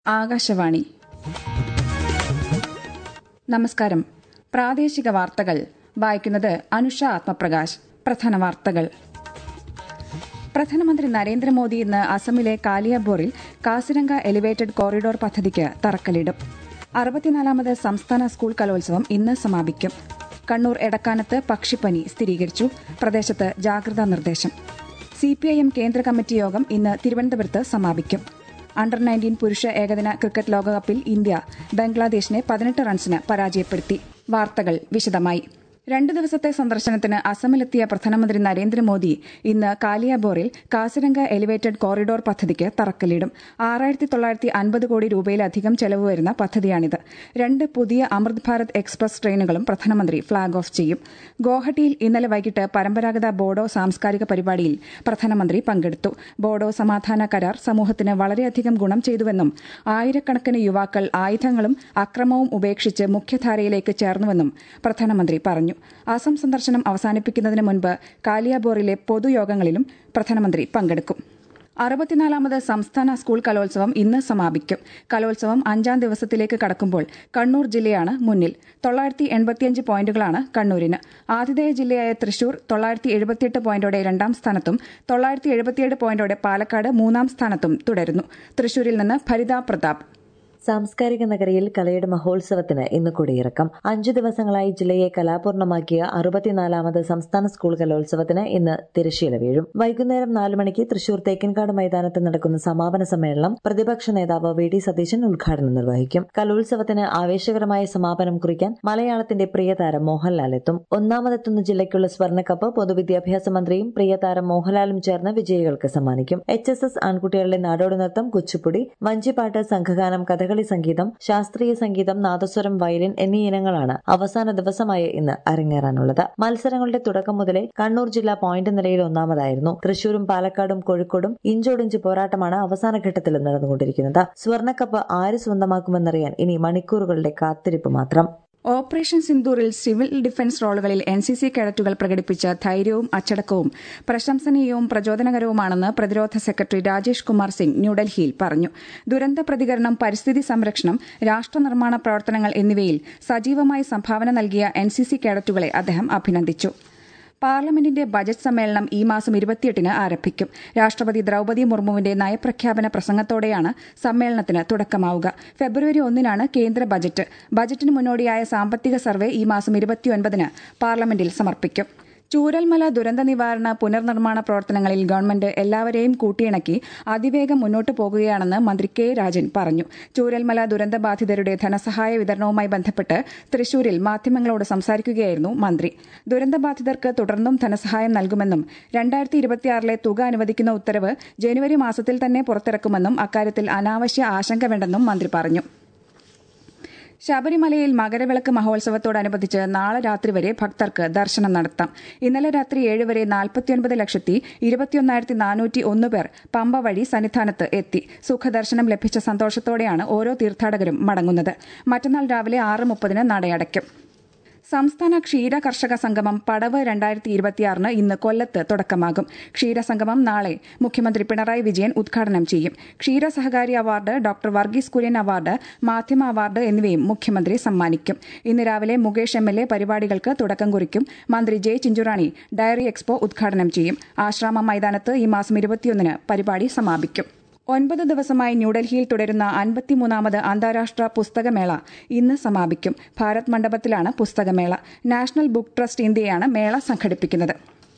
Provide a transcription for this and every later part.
ആകാശവാണി നമസ്കാരം പ്രാദേശിക വാർത്തകൾ വായിക്കുന്നത് അനുഷ ആത്മപ്രകാശ് പ്രധാന വാർത്തകൾ പ്രധാനമന്ത്രി നരേന്ദ്രമോദി ഇന്ന് അസമിലെ കാലിയബോറിൽ കാസിരംഗ എലിവേറ്റഡ് കോറിഡോർ പദ്ധതിക്ക് തറക്കല്ലിടും അറുപത്തിനാലാമത് സംസ്ഥാന സ്കൂൾ കലോത്സവം ഇന്ന് സമാപിക്കും കണ്ണൂർ എടക്കാനത്ത് പക്ഷിപ്പനി സ്ഥിരീകരിച്ചു പ്രദേശത്ത് ജാഗ്രതാ നിർദ്ദേശം സിപിഐഎം കേന്ദ്ര കമ്മിറ്റി യോഗം ഇന്ന് തിരുവനന്തപുരത്ത് സമാപിക്കും അണ്ടർ നയൻറ്റീൻ പുരുഷ ഏകദിന ക്രിക്കറ്റ് ലോകകപ്പിൽ ഇന്ത്യ ബംഗ്ലാദേശിനെ പതിനെട്ട് റൺസിന് പരാജയപ്പെടുത്തി വാർത്തകൾ വിശദമായി രണ്ടു ദിവസത്തെ സന്ദർശനത്തിന് അസമിലെത്തിയ പ്രധാനമന്ത്രി നരേന്ദ്രമോദി ഇന്ന് കാലിയാബോറിൽ കാസിരംഗ എലിവേറ്റഡ് കോറിഡോർ പദ്ധതിക്ക് തറക്കല്ലിടും ആറായിരത്തി തൊള്ളായിരത്തി അൻപത് കോടി രൂപയിലധികം ചെലവ് വരുന്ന പദ്ധതിയാണിത് രണ്ട് പുതിയ അമൃത് ഭാരത് എക്സ്പ്രസ് ട്രെയിനുകളും പ്രധാനമന്ത്രി ഫ്ളാഗ് ഓഫ് ചെയ്യും ഗോഹട്ടിയിൽ ഇന്നലെ വൈകിട്ട് പരമ്പരാഗത ബോഡോ സാംസ്കാരിക പരിപാടിയിൽ പ്രധാനമന്ത്രി പങ്കെടുത്തു ബോഡോ സമാധാന കരാർ സമൂഹത്തിന് വളരെയധികം ഗുണം ചെയ്തുവെന്നും ആയിരക്കണക്കിന് യുവാക്കൾ ആയുധങ്ങളും അക്രമവും ഉപേക്ഷിച്ച് മുഖ്യധാരയിലേക്ക് ചേർന്നുവെന്നും പ്രധാനമന്ത്രി പറഞ്ഞു അസം സന്ദർശനം അവസാനിപ്പിക്കുന്നതിന് മുൻപ് കാലിയാബോറിലെ പൊതുയോഗങ്ങളിലും പ്രധാനമന്ത്രി പങ്കെടുക്കും അറുപത്തിനാലാമത് സംസ്ഥാന സ്കൂൾ കലോത്സവം ഇന്ന് സമാപിക്കും കലോത്സവം അഞ്ചാം ദിവസത്തിലേക്ക് കടക്കുമ്പോൾ കണ്ണൂർ ജില്ലയാണ് മുന്നിൽ തൊള്ളായിരത്തി എൺപത്തിയഞ്ച് പോയിന്റുകളാണ് കണ്ണൂരിന് ആതിഥേയ ജില്ലയായ തൃശൂർ തൊള്ളായിരത്തി എഴുപത്തിയെട്ട് പോയിന്റോടെ രണ്ടാം സ്ഥാനത്തും തൊള്ളായിരത്തി എഴുപത്തിയേഴ് പോയിന്റോടെ പാലക്കാട് മൂന്നാം സ്ഥാനത്തും തുടരുന്നു തൃശൂരിൽ നിന്ന് ഭരിത പ്രതാപ് സാംസ്കാരിക നഗരിയിൽ കലയുടെ മഹോത്സവത്തിന് ഇന്ന് കൊടിയിറക്കം അഞ്ചു ദിവസങ്ങളായി ജില്ലയെ കലാപൂർണമാക്കിയ അറുപത്തിനാലാമത് സംസ്ഥാന സ്കൂൾ കലോത്സവത്തിന് ഇന്ന് തിരശ്ശീല വീഴും വൈകുന്നേരം നാലു മണിക്ക് തൃശൂർ തേക്കിൻകാട് മൈതാനത്ത് നടക്കുന്ന സമാപന സമ്മേളനം പ്രതിപക്ഷ നേതാവ് വി ഡി സതീശൻ ഉദ്ഘാടനം നിർവഹിക്കും കലോത്സവത്തിന് ആവേശകരമായ സമാപനം കുറിക്കാൻ മലയാളത്തിന്റെ പ്രിയതാരം മോഹൻലാൽ എത്തും ഒന്നാമതെത്തുന്ന ജില്ലയ്ക്കുള്ള സ്വർണ്ണക്കപ്പ് പൊതുവിദ്യാഭ്യാസ മന്ത്രിയും പ്രിയതാരം മോഹൻലാലും ചേർന്ന് വിജയികൾക്ക് സമ്മാനിക്കും എച്ച് എസ് എസ് ആൺകുട്ടികളുടെ നാടോടി നൃത്തം കുച്ചിപ്പുടി വഞ്ചിപ്പാട്ട് സംഘഗാനം കഥകളി സംഗീതം ശാസ്ത്രീയ സംഗീതം നാദസ്വരം വയലിൻ എന്നീ ഇനങ്ങളാണ് അവസാന ദിവസമായ ഇന്ന് അരങ്ങേറാനുള്ളത് മത്സരങ്ങളുടെ തുടക്കം മുതലേ കണ്ണൂർ ജില്ല പോയിന്റ് നിലയിൽ ഒന്നാമതായിരുന്നു തൃശൂരും പാലക്കാടും കോഴിക്കോടും ഇഞ്ചോടിഞ്ച് പോരാട്ടമാണ് അവസാന ഘട്ടത്തിലും നടന്നുകൊണ്ടിരിക്കുന്നത് സ്വർണ്ണക്കപ്പ് ആര് സ്വന്തമാക്കുമെന്നറിയാൻ ഇനി മണിക്കൂറുകളുടെ കാത്തിരിപ്പ് മാത്രം ഓപ്പറേഷൻ സിന്ദൂറിൽ സിവിൽ ഡിഫൻസ് റോളുകളിൽ എൻ സി സി കേഡറ്റുകൾ പ്രകടിപ്പിച്ച ധൈര്യവും അച്ചടക്കവും പ്രശംസനീയവും പ്രചോദനകരവുമാണെന്ന് പ്രതിരോധ സെക്രട്ടറി രാജേഷ് കുമാർ സിംഗ് ന്യൂഡൽഹിയിൽ പറഞ്ഞു ദുരന്ത പ്രതികരണം പരിസ്ഥിതി സംരക്ഷണം രാഷ്ട്രനിർമ്മാണ പ്രവർത്തനങ്ങൾ എന്നിവയിൽ സജീവമായി സംഭാവന നൽകിയ എൻ സി സി കേഡറ്റുകളെ അദ്ദേഹം അഭിനന്ദിച്ചു പാർലമെന്റിന്റെ ബജറ്റ് സമ്മേളനം ഈ മാസം ഇരുപത്തിയെട്ടിന് ആരംഭിക്കും രാഷ്ട്രപതി ദ്രൌപതി മുർമുവിന്റെ നയപ്രഖ്യാപന പ്രസംഗത്തോടെയാണ് സമ്മേളനത്തിന് തുടക്കമാവുക ഫെബ്രുവരി ഒന്നിനാണ് കേന്ദ്ര ബജറ്റ് ബജറ്റിന് മുന്നോടിയായ സാമ്പത്തിക സർവേ ഈ മാസം ഇരുപത്തിയൊൻപതിന് പാർലമെന്റിൽ സമർപ്പിക്കും ചൂരൽമല ദുരന്ത നിവാരണ പുനർനിർമ്മാണ പ്രവർത്തനങ്ങളിൽ ഗവൺമെന്റ് എല്ലാവരെയും കൂട്ടിയിണക്കി അതിവേഗം മുന്നോട്ടു പോകുകയാണെന്ന് മന്ത്രി കെ രാജൻ പറഞ്ഞു ചൂരൽമല ദുരന്തബാധിതരുടെ ധനസഹായ വിതരണവുമായി ബന്ധപ്പെട്ട് തൃശൂരിൽ മാധ്യമങ്ങളോട് സംസാരിക്കുകയായിരുന്നു മന്ത്രി ദുരന്തബാധിതർക്ക് തുടർന്നും ധനസഹായം നൽകുമെന്നും രണ്ടായിരത്തി ഇരുപത്തിയാറിലെ തുക അനുവദിക്കുന്ന ഉത്തരവ് ജനുവരി മാസത്തിൽ തന്നെ പുറത്തിറക്കുമെന്നും അക്കാര്യത്തിൽ അനാവശ്യ ആശങ്ക വേണ്ടെന്നും മന്ത്രി പറഞ്ഞു ശബരിമലയിൽ മകരവിളക്ക് മഹോത്സവത്തോടനുബന്ധിച്ച് നാളെ രാത്രി വരെ ഭക്തർക്ക് ദർശനം നടത്താം ഇന്നലെ രാത്രി ഏഴ് വരെ നാൽപ്പത്തിയൊൻപത് ലക്ഷത്തി ഇരുപത്തിയൊന്നായിരത്തി നാനൂറ്റി ഒന്ന് പേർ പമ്പ വഴി സന്നിധാനത്ത് എത്തി സുഖദർശനം ലഭിച്ച സന്തോഷത്തോടെയാണ് ഓരോ തീർത്ഥാടകരും മടങ്ങുന്നത് മറ്റന്നാൾ രാവിലെ ആറ് മുപ്പതിന് നടയടയ്ക്കും സംസ്ഥാന ക്ഷീര കർഷക സംഗമം പടവ് രണ്ടായിരത്തി ഇരുപത്തിയാറിന് ഇന്ന് കൊല്ലത്ത് തുടക്കമാകും ക്ഷീരസംഗമം നാളെ മുഖ്യമന്ത്രി പിണറായി വിജയൻ ഉദ്ഘാടനം ചെയ്യും ക്ഷീര സഹകാരി award doctor Varghese Kurien award മാധ്യമ അവാർഡ് എന്നിവയും മുഖ്യമന്ത്രി സമ്മാനിക്കും ഇന്ന് രാവിലെ മുകേഷ് എം എൽ എ പരിപാടികൾക്ക് തുടക്കം കുറിക്കും മന്ത്രി ജെ ചിഞ്ചുറാണി ഡയറി എക്സ്പോ ഉദ്ഘാടനം ചെയ്യും ആശ്രാമം മൈതാനത്ത് ഈ മാസം ഇരുപത്തിയൊന്നിന് പരിപാടി സമാപിക്കും ഒൻപത് ദിവസമായി ന്യൂഡൽഹിയിൽ തുടരുന്ന അൻപത്തിമൂന്നാമത് അന്താരാഷ്ട്ര പുസ്തകമേള ഇന്ന് സമാപിക്കും ഭാരത് മണ്ഡപത്തിലാണ് പുസ്തകമേള നാഷണൽ ബുക്ക് ട്രസ്റ്റ് ഇന്ത്യയാണ് മേള സംഘടിപ്പിക്കുന്നത്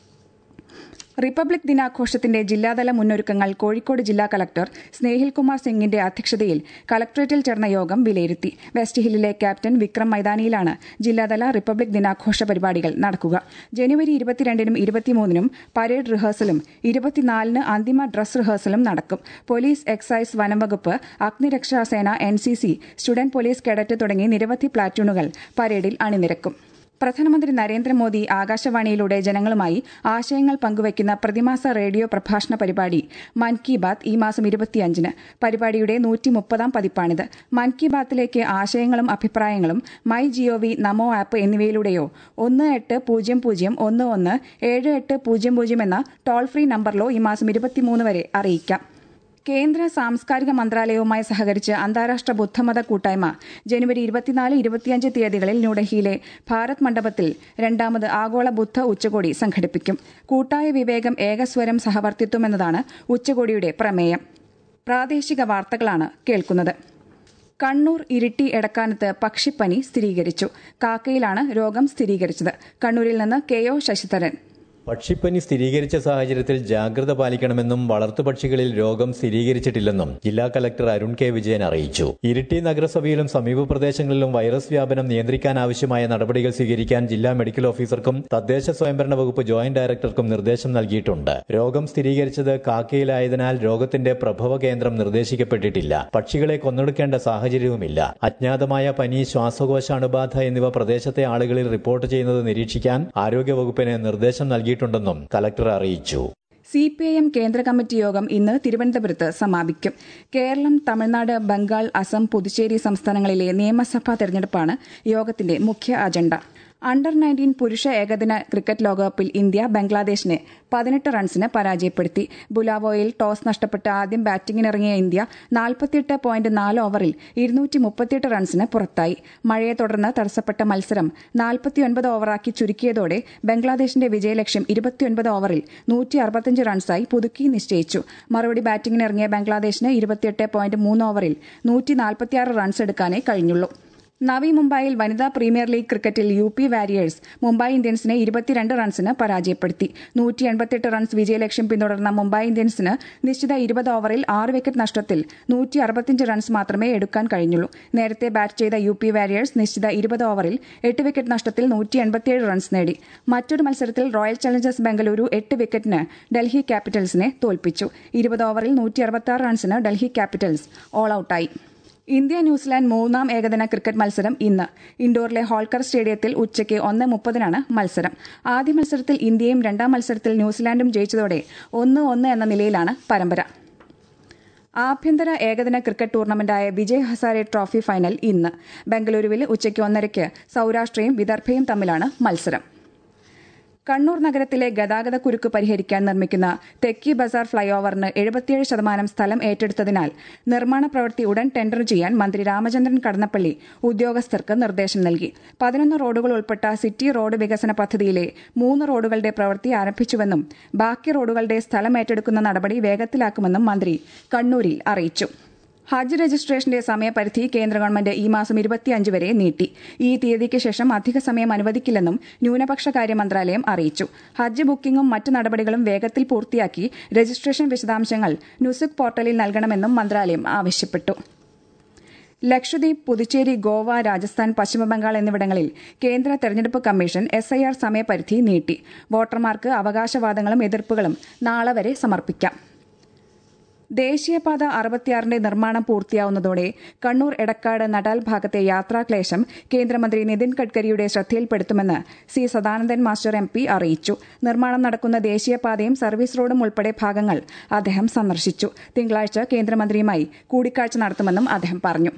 റിപ്പബ്ലിക് ദിനാഘോഷത്തിന്റെ ജില്ലാതല മുന്നൊരുക്കങ്ങൾ കോഴിക്കോട് ജില്ലാ കലക്ടർ സ്നേഹിൽ കുമാർ സിംഗിന്റെ അധ്യക്ഷതയിൽ കലക്ടറേറ്റിൽ ചേർന്ന യോഗം വിലയിരുത്തി വെസ്റ്റ് ഹില്ലിലെ ക്യാപ്റ്റൻ വിക്രം മൈതാനിയിലാണ് ജില്ലാതല റിപ്പബ്ലിക് ദിനാഘോഷ പരിപാടികൾ നടക്കുക ജനുവരി ഇരുപത്തിരണ്ടിനും ഇരുപത്തിമൂന്നിനും പരേഡ് റിഹേഴ്സലും ഇരുപത്തിനാലിന് അന്തിമ ഡ്രസ് റിഹേഴ്സലും നടക്കും പോലീസ് എക്സൈസ് വനംവകുപ്പ് അഗ്നിരക്ഷാസേന N C C student police cadet തുടങ്ങി നിരവധി പ്ലാറ്റൂണുകൾ പരേഡിൽ അണിനിരക്കും പ്രധാനമന്ത്രി നരേന്ദ്രമോദി ആകാശവാണിയിലൂടെ ജനങ്ങളുമായി ആശയങ്ങൾ പങ്കുവയ്ക്കുന്ന പ്രതിമാസ റേഡിയോ പ്രഭാഷണ പരിപാടി മൻ കി ബാത്ത് ഈ മാസം ഇരുപത്തിയഞ്ചിന് പരിപാടിയുടെ നൂറ്റി മുപ്പതാം പതിപ്പാണിത് മൻ കി ബാത്തിലേക്ക് ആശയങ്ങളും അഭിപ്രായങ്ങളും മൈ ജിഒവി നമോ ആപ്പ് എന്നിവയിലൂടെയോ ഒന്ന് എട്ട് പൂജ്യം പൂജ്യം ഒന്ന് ഒന്ന് ഏഴ് എട്ട് പൂജ്യം പൂജ്യം എന്ന ടോൾ ഫ്രീ നമ്പറിലോ ഈ മാസം ഇരുപത്തിമൂന്ന് വരെ അറിയിക്കാം കേന്ദ്ര സാംസ്കാരിക മന്ത്രാലയവുമായി സഹകരിച്ച് അന്താരാഷ്ട്ര ബുദ്ധമത കൂട്ടായ്മ ജനുവരി ഇരുപത്തിനാല് ഇരുപത്തിയഞ്ച് തീയതികളിൽ ന്യൂഡൽഹിയിലെ ഭാരത് മണ്ഡപത്തിൽ രണ്ടാമത് ആഗോള ബുദ്ധ ഉച്ചകോടി സംഘടിപ്പിക്കും കൂട്ടായ വിവേകം ഏകസ്വരം സഹവർത്തിത്വം എന്നതാണ് ഉച്ചകോടിയുടെ പ്രമേയം പ്രാദേശിക വാർത്തകളാണ് കേൾക്കുന്നത് കണ്ണൂർ ഇരിട്ടി എടക്കാനത്ത് പക്ഷിപ്പനി സ്ഥിരീകരിച്ചു കാക്കയിലാണ് രോഗം സ്ഥിരീകരിച്ചത് കണ്ണൂരിൽ നിന്ന് കെ ഒ ശശിധരൻ പക്ഷിപ്പനി സ്ഥിരീകരിച്ച സാഹചര്യത്തിൽ ജാഗ്രത പാലിക്കണമെന്നും വളർത്തുപക്ഷികളിൽ രോഗം സ്ഥിരീകരിച്ചിട്ടില്ലെന്നും ജില്ലാ കലക്ടർ അരുൺ കെ വിജയൻ അറിയിച്ചു ഇരിട്ടി നഗരസഭയിലും സമീപ പ്രദേശങ്ങളിലും വൈറസ് വ്യാപനം നിയന്ത്രിക്കാനാവശ്യമായ നടപടികൾ സ്വീകരിക്കാൻ ജില്ലാ മെഡിക്കൽ ഓഫീസർക്കും തദ്ദേശ സ്വയംഭരണ വകുപ്പ് ജോയിന്റ് ഡയറക്ടർക്കും നിർദ്ദേശം നൽകിയിട്ടുണ്ട് രോഗം സ്ഥിരീകരിച്ചത് കാക്കയിലായതിനാൽ രോഗത്തിന്റെ പ്രഭവ കേന്ദ്രം നിർദ്ദേശിക്കപ്പെട്ടിട്ടില്ല പക്ഷികളെ കൊന്നൊടുക്കേണ്ട സാഹചര്യവുമില്ല അജ്ഞാതമായ പനി ശ്വാസകോശ അണുബാധ എന്നിവ പ്രദേശത്തെ ആളുകളിൽ റിപ്പോർട്ട് ചെയ്യുന്നത് നിരീക്ഷിക്കാൻ ആരോഗ്യവകുപ്പിന് നിർദ്ദേശം നൽകി നൽകിയിട്ടുണ്ടെന്നും കലക്ടർ അറിയിച്ചു സി പി ഐ എം കേന്ദ്ര കമ്മിറ്റി യോഗം ഇന്ന് തിരുവനന്തപുരത്ത് സമാപിക്കും കേരളം തമിഴ്നാട് ബംഗാൾ അസം പുതുച്ചേരി സംസ്ഥാനങ്ങളിലെ നിയമസഭാ തെരഞ്ഞെടുപ്പാണ് യോഗത്തിന്റെ മുഖ്യ അജണ്ട അണ്ടർ നയൻറ്റീൻ പുരുഷ ഏകദിന ക്രിക്കറ്റ് ലോകകപ്പിൽ ഇന്ത്യ ബംഗ്ലാദേശിനെ പതിനെട്ട് റൺസിന് പരാജയപ്പെടുത്തി ബുലാവോയിൽ ടോസ് നഷ്ടപ്പെട്ട് ആദ്യം ബാറ്റിംഗിനിറങ്ങിയ ഇന്ത്യ നാൽപ്പത്തിയെട്ട് പോയിന്റ് നാല് ഓവറിൽ ഇരുന്നൂറ്റി മുപ്പത്തിയെട്ട് റൺസിന് പുറത്തായി മഴയെ തുടർന്ന് തടസ്സപ്പെട്ട മത്സരം നാൽപ്പത്തിയൊൻപത് ഓവറാക്കി ചുരുക്കിയതോടെ ബംഗ്ലാദേശിന്റെ വിജയലക്ഷ്യം ഇരുപത്തിയൊൻപത് ഓവറിൽ നൂറ്റി അറുപത്തിയഞ്ച് റൺസായി പുതുക്കി നിശ്ചയിച്ചു മറുപടി ബാറ്റിംഗിനിറങ്ങിയ ബംഗ്ലാദേശിന് ഇരുപത്തിയെട്ട് പോയിന്റ് മൂന്ന് ഓവറിൽ നൂറ്റി നാൽപ്പത്തിയാറ് റൺസ് എടുക്കാനേ കഴിഞ്ഞുള്ളൂ നവി മുംബൈയിൽ വനിതാ പ്രീമിയർ ലീഗ് ക്രിക്കറ്റിൽ യു പി വാരിയേഴ്സ് മുംബൈ ഇന്ത്യൻസിനെ ഇരുപത്തിരണ്ട് റൺസിന് പരാജയപ്പെടുത്തി നൂറ്റി എൺപത്തിയെട്ട് റൺസ് വിജയലക്ഷ്യം പിന്തുടർന്ന മുംബൈ ഇന്ത്യൻസിന് നിശ്ചിത ഇരുപത് ഓവറിൽ ആറ് വിക്കറ്റ് നഷ്ടത്തിൽ നൂറ്റി അറുപത്തിയഞ്ച് റൺസ് മാത്രമേ എടുക്കാൻ കഴിഞ്ഞുള്ളൂ നേരത്തെ ബാറ്റ് ചെയ്ത യു പി വാരിയേഴ്സ് നിശ്ചിത ഇരുപത് ഓവറിൽ എട്ട് വിക്കറ്റ് നഷ്ടത്തിൽ നൂറ്റി എൺപത്തിയേഴ് റൺസ് നേടി മറ്റൊരു മത്സരത്തിൽ റോയൽ ചലഞ്ചേഴ്സ് ബംഗളൂരു എട്ട് വിക്കറ്റിന് ഡൽഹി ക്യാപിറ്റൽസിനെ തോൽപ്പിച്ചു ഇരുപത് ഓവറിൽ നൂറ്റി അറുപത്തിയാറ് റൺസിന് ഡൽഹി ക്യാപിറ്റൽസ് ഓൾ ഔട്ടായി ഇന്ത്യ ന്യൂസിലാൻഡ് മൂന്നാം ഏകദിന ക്രിക്കറ്റ് മത്സരം ഇന്ന് ഇൻഡോറിലെ ഹോൾക്കർ സ്റ്റേഡിയത്തിൽ ഉച്ചയ്ക്ക് ഒന്ന് മുപ്പതിനാണ് മത്സരം ആദ്യ മത്സരത്തിൽ ഇന്ത്യയും രണ്ടാം മത്സരത്തിൽ ന്യൂസിലാൻഡും ജയിച്ചതോടെ ഒന്ന് ഒന്ന് എന്ന നിലയിലാണ് പരമ്പര ആഭ്യന്തര ഏകദിന ക്രിക്കറ്റ് ടൂർണമെന്റായ വിജയ് ഹസാരെ ട്രോഫി ഫൈനൽ ഇന്ന് ബംഗളൂരുവിൽ ഉച്ചയ്ക്ക് ഒന്നരയ്ക്ക് സൌരാഷ്ട്രയും വിദർഭയും തമ്മിലാണ് മത്സരം കണ്ണൂർ നഗരത്തിലെ ഗതാഗത കുരുക്ക് പരിഹരിക്കാൻ നിർമ്മിക്കുന്ന തെക്കി ബസാർ ഫ്ളൈഓവറിന് എഴുപത്തിയേഴ് ശതമാനം സ്ഥലം ഏറ്റെടുത്തതിനാൽ നിർമ്മാണ പ്രവൃത്തി ഉടൻ ടെൻഡർ ചെയ്യാൻ മന്ത്രി രാമചന്ദ്രൻ കടന്നപ്പള്ളി ഉദ്യോഗസ്ഥർക്ക് നിർദ്ദേശം നൽകി പതിനൊന്ന് റോഡുകൾ ഉൾപ്പെട്ട സിറ്റി റോഡ് വികസന പദ്ധതിയിലെ മൂന്ന് റോഡുകളുടെ പ്രവൃത്തി ആരംഭിച്ചുവെന്നും ബാക്കി റോഡുകളുടെ സ്ഥലം ഏറ്റെടുക്കുന്ന നടപടി വേഗത്തിലാക്കുമെന്നും മന്ത്രി കണ്ണൂരിൽ അറിയിച്ചു ഹജ്ജ് രജിസ്ട്രേഷന്റെ സമയപരിധി കേന്ദ്ര ഗവൺമെന്റ് ഈ മാസം ഇരുപത്തിയഞ്ച് വരെ നീട്ടി ഈ തീയതിക്ക് ശേഷം അധിക സമയം അനുവദിക്കില്ലെന്നും ന്യൂനപക്ഷ കാര്യ മന്ത്രാലയം അറിയിച്ചു ഹജ്ജ് ബുക്കിംഗും മറ്റ് നടപടികളും വേഗത്തിൽ പൂർത്തിയാക്കി രജിസ്ട്രേഷൻ വിശദാംശങ്ങൾ നുസുക് പോർട്ടലിൽ നൽകണമെന്നും മന്ത്രാലയം ആവശ്യപ്പെട്ടു ലക്ഷദ്വീപ് പുതുച്ചേരി ഗോവ രാജസ്ഥാൻ പശ്ചിമബംഗാൾ എന്നിവിടങ്ങളിൽ കേന്ദ്ര തെരഞ്ഞെടുപ്പ് കമ്മീഷൻ എസ് ഐ ആർ സമയപരിധി നീട്ടി വോട്ടർമാർക്ക് അവകാശവാദങ്ങളും എതിർപ്പുകളും നാളെ വരെ സമർപ്പിക്കാം ദേശീയപാത അറുപത്തിയാറിന്റെ നിർമ്മാണം പൂർത്തിയാവുന്നതോടെ കണ്ണൂർ എടക്കാട് നടാൽ ഭാഗത്തെ യാത്രാക്ലേശം കേന്ദ്രമന്ത്രി നിതിൻ ഗഡ്കരിയുടെ ശ്രദ്ധയിൽപ്പെടുത്തുമെന്ന് C Sadanandan master M P അറിയിച്ചു നിർമ്മാണം നടക്കുന്ന ദേശീയപാതയും സർവീസ് റോഡും ഉൾപ്പെടെ ഭാഗങ്ങൾ അദ്ദേഹം സന്ദർശിച്ചു തിങ്കളാഴ്ച കേന്ദ്രമന്ത്രിയുമായി കൂടിക്കാഴ്ച നടത്തുമെന്നും അദ്ദേഹം പറഞ്ഞു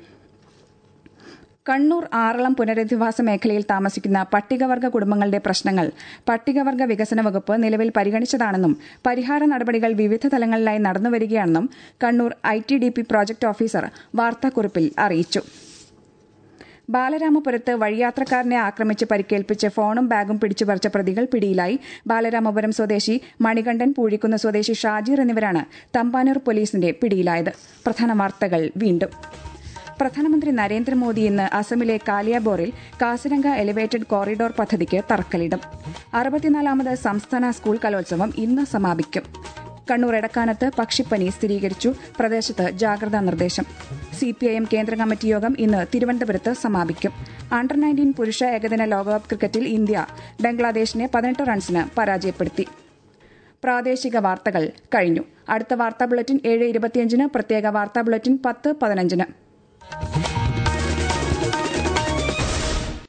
കണ്ണൂർ ആറളം പുനരധിവാസ മേഖലയിൽ താമസിക്കുന്ന പട്ടികവർഗ കുടുംബങ്ങളുടെ പ്രശ്നങ്ങൾ പട്ടികവർഗ വികസന വകുപ്പ് നിലവിൽ പരിഗണിച്ചതാണെന്നും പരിഹാര നടപടികൾ വിവിധ തലങ്ങളിലായി നടന്നുവരികയാണെന്നും Kannur I T D P project officer വാർത്താക്കുറിപ്പിൽ അറിയിച്ചു ബാലരാമപുരത്ത് വഴിയാത്രക്കാരനെ ആക്രമിച്ച് പരിക്കേൽപ്പിച്ച് ഫോണും ബാഗും പിടിച്ചുപറിച്ച പ്രതികൾ പിടിയിലായി ബാലരാമപുരം സ്വദേശി മണികണ്ഠൻ പൂഴിക്കുന്ന് സ്വദേശി ഷാജീർ എന്നിവരാണ് തമ്പാനൂർ പോലീസിന്റെ പിടിയിലായത് പ്രധാന വാർത്തകൾ വീണ്ടും പ്രധാനമന്ത്രി നരേന്ദ്രമോദി ഇന്ന് അസമിലെ കാലിയാബോറിൽ കാസിരംഗ എലിവേറ്റഡ് കോറിഡോർ പദ്ധതിക്ക് തറക്കല്ലിടും അറുപത്തിനാലാമത് സംസ്ഥാന സ്കൂൾ കലോത്സവം ഇന്ന് സമാപിക്കും കണ്ണൂർ എടക്കാനത്ത് പക്ഷിപ്പനി സ്ഥിരീകരിച്ചു പ്രദേശത്ത് ജാഗ്രതാ നിർദ്ദേശം സിപിഐഎം കേന്ദ്ര കമ്മിറ്റി യോഗം ഇന്ന് തിരുവനന്തപുരത്ത് സമാപിക്കും അണ്ടർ നയൻറ്റീൻ പുരുഷ ഏകദിന ലോകകപ്പ് ക്രിക്കറ്റിൽ ഇന്ത്യ ബംഗ്ലാദേശിനെ പതിനെട്ട് റൺസിന് പരാജയപ്പെടുത്തി പ്രാദേശിക വാർത്തകൾ കഴിഞ്ഞു അടുത്ത വാർത്താ ബുള്ളറ്റിൻ ഏഴ് ഇരുപത്തിയഞ്ചിന് പ്രത്യേക വാർത്താ ബുള്ളറ്റിൻ പത്ത് പതിനഞ്ചിന്